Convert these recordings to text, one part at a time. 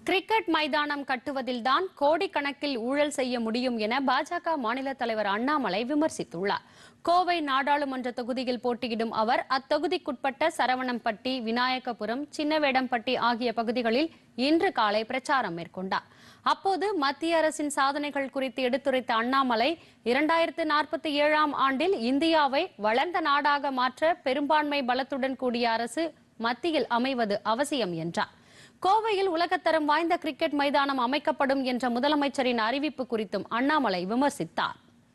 Cricket மைதானம் கட்டுவதில்தான் கோடிக்கணக்கில் ஊழல் செய்ய முடியும் என பாஜக மாநில தலைவர் அண்ணாமலை விமர்சித்துள்ளார் கோவை நாடாளுமன்ற தொகுதியில் போட்டியிடும் அவர் அத்தொகுதிக்குட்பட்ட சரவணம்பட்டி விநாயகபுரம் சின்னவேடம்பட்டி ஆகிய பகுதிகளில் இன்று காலை பிரச்சாரம் மேற்கொண்டார் அப்போது மத்திய அரசின் சாதனைகள் குறித்து எடுத்துரைத்த அண்ணாமலை இரண்டாயிரத்து நாற்பத்தி ஏழாம் ஆண்டில் இந்தியாவை வளர்ந்த நாடாக மாற்ற பெரும்பான்மை பலத்துடன் கூடிய அரசு மத்தியில் அமைவது அவசியம் என்றார் கோவையில் உலகத்தரம் வாய்ந்த கிரிக்கெட் மைதானம் அமைக்கப்படும் என்ற முதலமைச்சரின் அறிவிப்பு குறித்தும் அண்ணாமலை விமர்சித்தார்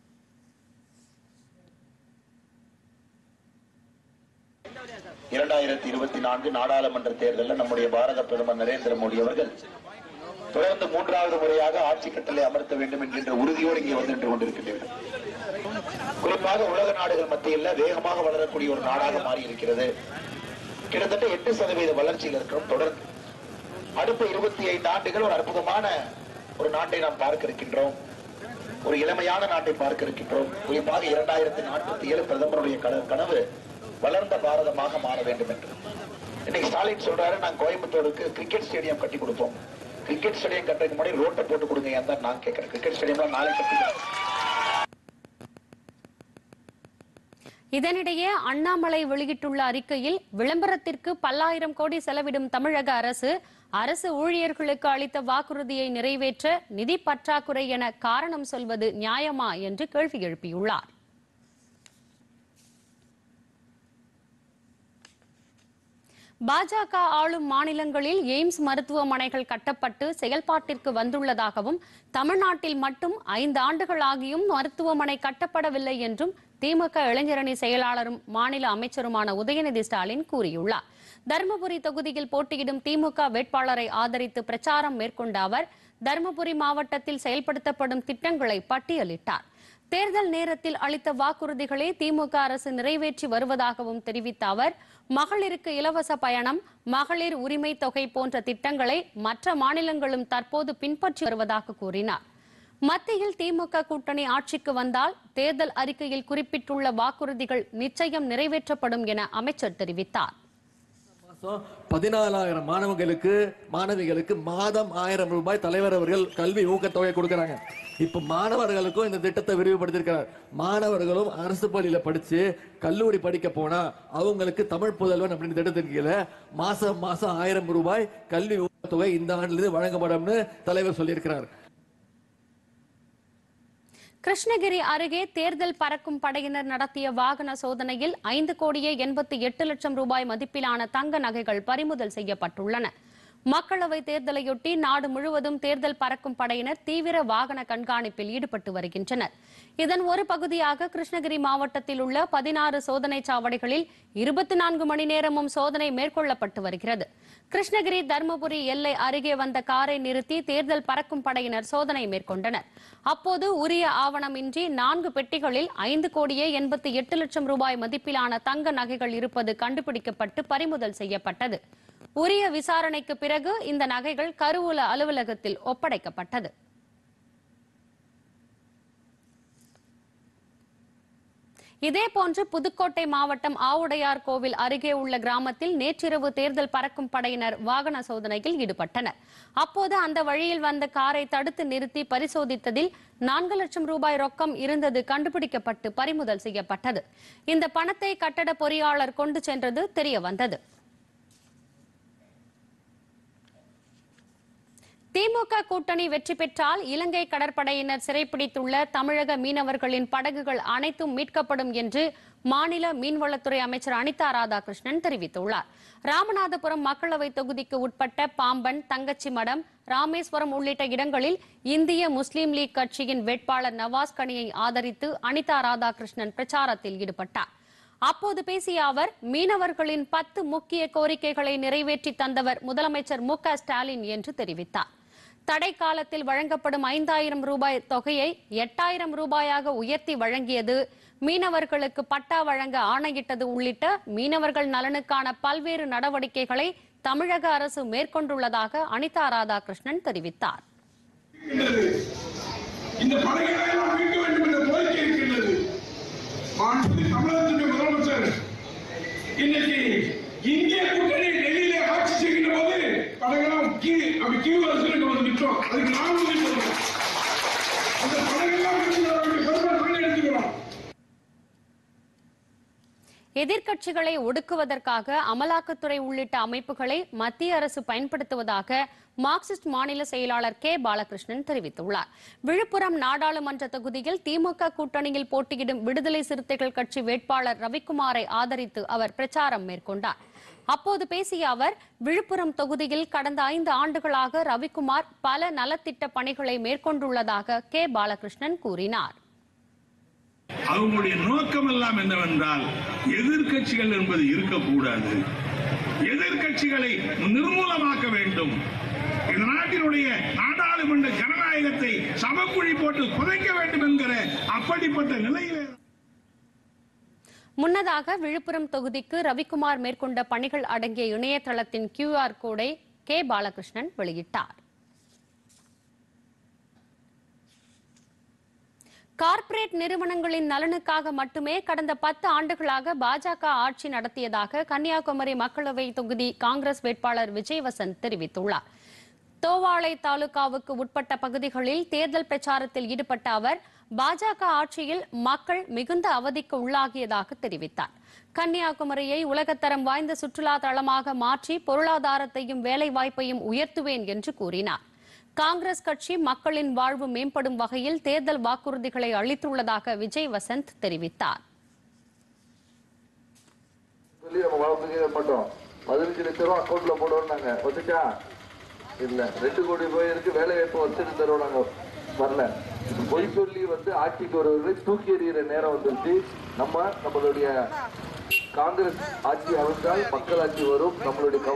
இரண்டாயிரத்தி இருபத்தி நான்கு நாடாளுமன்ற தேர்தலில் நம்முடைய பாரத பிரதமர் நரேந்திர மோடி அவர்கள் தொடர்ந்து மூன்றாவது முறையாக ஆட்சி கட்டளை அமர்த்த வேண்டும் என்கின்ற உறுதியோடு இங்கே வந்து நின்று கொண்டிருக்கின்றீர்கள் குறிப்பாக உலக நாடுகள் மத்தியில் வேகமாக வளரக்கூடிய ஒரு நாடாக மாறி இருக்கிறது கிட்டத்தட்ட எட்டு சதவீத வளர்ச்சியில் இருக்கிறோம் தொடர்ந்து அடுத்த இருபத்தி ஐந்து ஆண்டுகள் ஒரு அற்புதமான ஒரு நாட்டை நாம் பார்க்க இருக்கின்றோம் ஒரு இளமையான நாட்டை பார்க்க இருக்கின்றோம் குறிப்பாக இரண்டாயிரத்தி நாற்பத்தி ஏழு பிரதமருடைய கன- கனவு வளர்ந்த பாரதமாக மாற வேண்டும் என்று இன்னைக்கு ஸ்டாலின் சொல்றாரு நான் கோயம்புத்தூருக்கு கிரிக்கெட் ஸ்டேடியம் கட்டி கொடுப்போம் கிரிக்கெட் ஸ்டேடியம் கட்டுறதுக்கு முன்னாடி ரோட்டை போட்டு கொடுங்க ஏன் தான் நான் கேட்கிறேன் கிரிக்கெட் ஸ்டேடியம்லாம் நாளை கட்டி இதனிடையே அண்ணாமலை வெளியிட்டுள்ள அறிக்கையில் விளம்பரத்திற்கு பல்லாயிரம் கோடி செலவிடும் தமிழக அரசு அரசு ஊழியர்களுக்கு அளித்த வாக்குறுதியை நிறைவேற்ற நிதி பற்றாக்குறை என காரணம் சொல்வது நியாயமா என்று கேள்வி எழுப்பியுள்ளார் பாஜக ஆளும் மாநிலங்களில் எய்ம்ஸ் மருத்துவமனைகள் கட்டப்பட்டு செயல்பாட்டிற்கு வந்துள்ளதாகவும் தமிழ்நாட்டில் மட்டும் ஐந்து ஆண்டுகளாகியும் மருத்துவமனை கட்டப்படவில்லை என்றும் திமுக இளைஞரணி செயலாளரும் மாநில அமைச்சருமான உதயநிதி ஸ்டாலின் கூறியுள்ளார் தருமபுரி தொகுதியில் போட்டியிடும் திமுக வேட்பாளரை ஆதரித்து பிரச்சாரம் மேற்கொண்ட அவர் தருமபுரி மாவட்டத்தில் செயல்படுத்தப்படும் திட்டங்களை பட்டியலிட்டார் தேர்தல் நேரத்தில் அளித்த வாக்குறுதிகளை திமுக அரசு நிறைவேற்றி வருவதாகவும் தெரிவித்த அவர் மகளிருக்கு இலவச பயணம் மகளிர் உரிமை தொகை போன்ற திட்டங்களை மற்ற மாநிலங்களும் தற்போது பின்பற்றி வருவதாக கூறினார் மத்தியில் திமுக கூட்டணி ஆட்சிக்கு வந்தால் தேர்தல் அறிக்கையில் குறிப்பிட்டுள்ள வாக்குறுதிகள் நிச்சயம் நிறைவேற்றப்படும் என அமைச்சர் தெரிவித்தார் மாசம் பதினாலாயிரம் மாணவர்களுக்கு மாணவிகளுக்கு மாதம் ஆயிரம் ரூபாய் தலைவர் அவர்கள் கல்வி ஊக்கத்தொகை கொடுக்கறாங்க இப்ப மாணவர்களுக்கும் இந்த திட்டத்தை விரிவுபடுத்தியிருக்கிறார் மாணவர்களும் அரசு பள்ளியில படிச்சு கல்லூரி படிக்க போனா அவங்களுக்கு தமிழ் புதல்வன் அப்படின்னு திட்டத்தின் கீழே மாசம் மாசம் ஆயிரம் ரூபாய் கல்வி ஊக்கத்தொகை இந்த ஆண்டிலிருந்து வழங்கப்படும்னு தலைவர் சொல்லியிருக்கிறார் கிருஷ்ணகிரி அருகே தேர்தல் பறக்கும் படையினர் நடத்திய வாகன சோதனையில் ஐந்து கோடியே எண்பத்தி எட்டு லட்சம் ரூபாய் மதிப்பிலான தங்க நகைகள் பறிமுதல் செய்யப்பட்டுள்ளன மக்களவை தேர்தலையொட்டி நாடு முழுவதும் தேர்தல் பறக்கும் படையினர் தீவிர வாகன கண்காணிப்பில் ஈடுபட்டு வருகின்றனர் இதன் ஒரு பகுதியாக கிருஷ்ணகிரி மாவட்டத்தில் உள்ள பதினாறு சோதனை சாவடிகளில் இருபத்தி நான்கு மணி நேரமும் சோதனை மேற்கொள்ளப்பட்டு வருகிறது கிருஷ்ணகிரி தர்மபுரி எல்லை அருகே வந்த காரை நிறுத்தி தேர்தல் பறக்கும் படையினர் சோதனை மேற்கொண்டனர் அப்போது உரிய ஆவணமின்றி நான்கு பெட்டிகளில் ஐந்து கோடியே எண்பத்தி எட்டு லட்சம் ரூபாய் மதிப்பிலான தங்க நகைகள் இருப்பது கண்டுபிடிக்கப்பட்டு பறிமுதல் செய்யப்பட்டது உரிய விசாரணைக்கு பிறகு இந்த நகைகள் கருவூல அலுவலகத்தில் ஒப்படைக்கப்பட்டது இதேபோன்று புதுக்கோட்டை மாவட்டம் ஆவுடையார் கோவில் அருகே உள்ள கிராமத்தில் நேற்றிரவு தேர்தல் பறக்கும் படையினர் வாகன சோதனையில் ஈடுபட்டனர் அப்போது அந்த வழியில் வந்த காரை தடுத்து நிறுத்தி பரிசோதித்ததில் நான்கு லட்சம் ரூபாய் ரொக்கம் இருந்தது கண்டுபிடிக்கப்பட்டு பறிமுதல் செய்யப்பட்டது இந்த பணத்தை கட்டட பொறியாளர் கொண்டு சென்றது தெரிய வந்தது திமுக கூட்டணி வெற்றி பெற்றால் இலங்கை கடற்படையினர் சிறைப்பிடித்துள்ள தமிழக மீனவர்களின் படகுகள் அனைத்தும் மீட்கப்படும் என்று மாநில மீன்வளத்துறை அமைச்சர் அனிதா ராதாகிருஷ்ணன் தெரிவித்துள்ளார் ராமநாதபுரம் மக்களவை தொகுதிக்கு உட்பட்ட பாம்பன் தங்கச்சிமடம் ராமேஸ்வரம் உள்ளிட்ட இடங்களில் இந்திய முஸ்லீம் லீக் கட்சியின் வேட்பாளர் நவாஸ் கனியை ஆதரித்து அனிதா ராதாகிருஷ்ணன் பிரச்சாரத்தில் ஈடுபட்டார் அப்போது பேசிய அவர் மீனவர்களின் பத்து முக்கிய கோரிக்கைகளை நிறைவேற்றி தந்தவர் முதலமைச்சர் மு க ஸ்டாலின் என்று தெரிவித்தார் தடை காலத்தில் வழங்கப்படும் ஐந்தாயிரம் ரூபாய் தொகையை எட்டாயிரம் ரூபாயாக உயர்த்தி வழங்கியது மீனவர்களுக்கு பட்டா வழங்க ஆணையிட்டது உள்ளிட்ட மீனவர்கள் நலனுக்கான பல்வேறு நடவடிக்கைகளை தமிழக அரசு மேற்கொண்டுள்ளதாக அனிதா ராதாகிருஷ்ணன் தெரிவித்தார் இருக்கின்றது. இந்த படைகளை எல்லாம் மீட்க வேண்டும் என்ற கோரிக்கை இருக்கின்றது மாண்புமிகு தமிழகத்தினுடைய முதலமைச்சர் இன்னைக்கு இந்திய கூட்டணி டெல்லியிலே ஆட்சி செய்கின்ற போது படைகளெல்லாம் கீழ் அப்படி கியூ அரசுக்கு வந்து நிற்கும் அதுக்கு நான் உறுதி சொல்றேன் அந்த படங்கள்லாம் எடுத்துக்கிற வேண்டிய பொறுப்பை நாங்க எடுத்துக்கிறோம் எதிர்க்கட்சிகளை ஒடுக்குவதற்காக அமலாக்கத்துறை உள்ளிட்ட அமைப்புகளை மத்திய அரசு பயன்படுத்துவதாக மார்க்சிஸ்ட் மாநில செயலாளர் கே பாலகிருஷ்ணன் தெரிவித்துள்ளார் விழுப்புரம் நாடாளுமன்ற தொகுதியில் திமுக கூட்டணியில் போட்டியிடும் விடுதலை சிறுத்தைகள் கட்சி வேட்பாளர் ரவிக்குமாரை ஆதரித்து அவர் பிரச்சாரம் மேற்கொண்டார் அப்போது பேசிய அவர் விழுப்புரம் தொகுதியில் கடந்த ஐந்து ஆண்டுகளாக ரவிக்குமார் பல நலத்திட்ட பணிகளை மேற்கொண்டுள்ளதாக கே பாலகிருஷ்ணன் கூறினார் அவங்களுடைய நோக்கம் எல்லாம் என்னவென்றால் எதிர்க்கட்சிகள் என்பது இருக்கக்கூடாது எதிர்க்கட்சிகளை நிர்மூலமாக்க வேண்டும் இந்த நாட்டினுடைய நாடாளுமன்ற ஜனநாயகத்தை சமக்குழி போட்டு புதைக்க வேண்டும் என்கிற அப்படிப்பட்ட நிலையிலே முன்னதாக விழுப்புரம் தொகுதிக்கு ரவிக்குமார் மேற்கொண்ட பணிகள் அடங்கிய இணையதளத்தின் கியூஆர் கோடை கே பாலகிருஷ்ணன் வெளியிட்டார் கார்ப்பரேட் நிறுவனங்களின் நலனுக்காக மட்டுமே கடந்த பத்து ஆண்டுகளாக பாஜக ஆட்சி நடத்தியதாக கன்னியாகுமரி மக்களவை தொகுதி காங்கிரஸ் வேட்பாளர் விஜய் வசந்த் தெரிவித்துள்ளார் தோவாளை தாலுகாவுக்கு உட்பட்ட பகுதிகளில் தேர்தல் பிரச்சாரத்தில் ஈடுபட்ட அவர் பாஜக ஆட்சியில் மக்கள் மிகுந்த அவதிக்கு உள்ளாகியதாக தெரிவித்தார் கன்னியாகுமரியை உலகத்தரம் வாய்ந்த சுற்றுலா தளமாக மாற்றி பொருளாதாரத்தையும் வேலைவாய்ப்பையும் உயர்த்துவேன் என்று கூறினார் காங்கிரஸ் கட்சி மக்களின் வாழ்வு மேம்படும் வகையில் தேர்தல் வாக்குறுதிகளை அளித்துள்ளதாக விஜய் வசந்த் தெரிவித்தார் சொல்லி நம்ம வளர்த்துக்க மாட்டோம் பதினஞ்சு லட்சம் ரூபா அக்கௌண்ட்ல போடுவோம் நாங்க வந்துச்சா இல்ல ரெண்டு கோடி ரூபாய் இருக்கு வேலை வாய்ப்பு வச்சுட்டு தருவோம் நாங்க வரல பொய் சொல்லி வந்து ஆட்சிக்கு வருவதை தூக்கி எறிகிற நேரம் வந்துருச்சு நம்ம நம்மளுடைய காங்கிரஸ் ஆட்சி அமைந்தால் மக்கள் ஆட்சி வரும் நம்மளுடைய